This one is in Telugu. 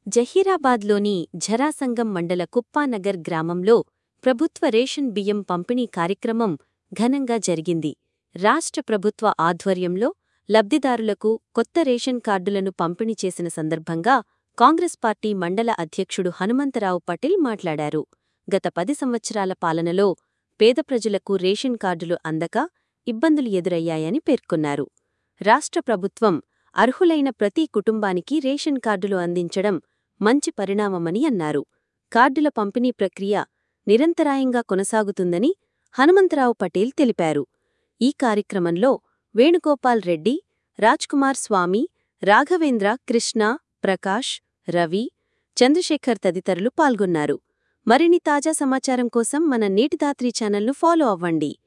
జహీరాబాద్లోని ఝరాసంగం మండల కుప్పానగర్ గ్రామంలో ప్రభుత్వ రేషన్ బియ్యం పంపిణీ కార్యక్రమం ఘనంగా జరిగింది రాష్ట్ర ప్రభుత్వ ఆధ్వర్యంలో లబ్ధిదారులకు కొత్త రేషన్ కార్డులను పంపిణీ చేసిన సందర్భంగా కాంగ్రెస్ పార్టీ మండల అధ్యక్షుడు హనుమంతరావు పటేల్ మాట్లాడారు గత పది సంవత్సరాల పాలనలో పేద ప్రజలకు రేషన్ కార్డులు అందక ఇబ్బందులు ఎదురయ్యాయని పేర్కొన్నారు రాష్ట్ర ప్రభుత్వం అర్హులైన ప్రతి కుటుంబానికి రేషన్ కార్డులు అందించడం మంచి పరిణామమని అన్నారు కార్డుల పంపిణీ ప్రక్రియ నిరంతరాయంగా కొనసాగుతుందని హనుమంతరావు పటేల్ తెలిపారు ఈ కార్యక్రమంలో వేణుగోపాల్ రెడ్డి రాజ్కుమార్ స్వామి రాఘవేంద్ర కృష్ణ ప్రకాష్ రవి చంద్రశేఖర్ తదితరులు పాల్గొన్నారు మరిన్ని తాజా సమాచారం కోసం మన నీటిదాత్రి ఛానల్ను ఫాలో అవ్వండి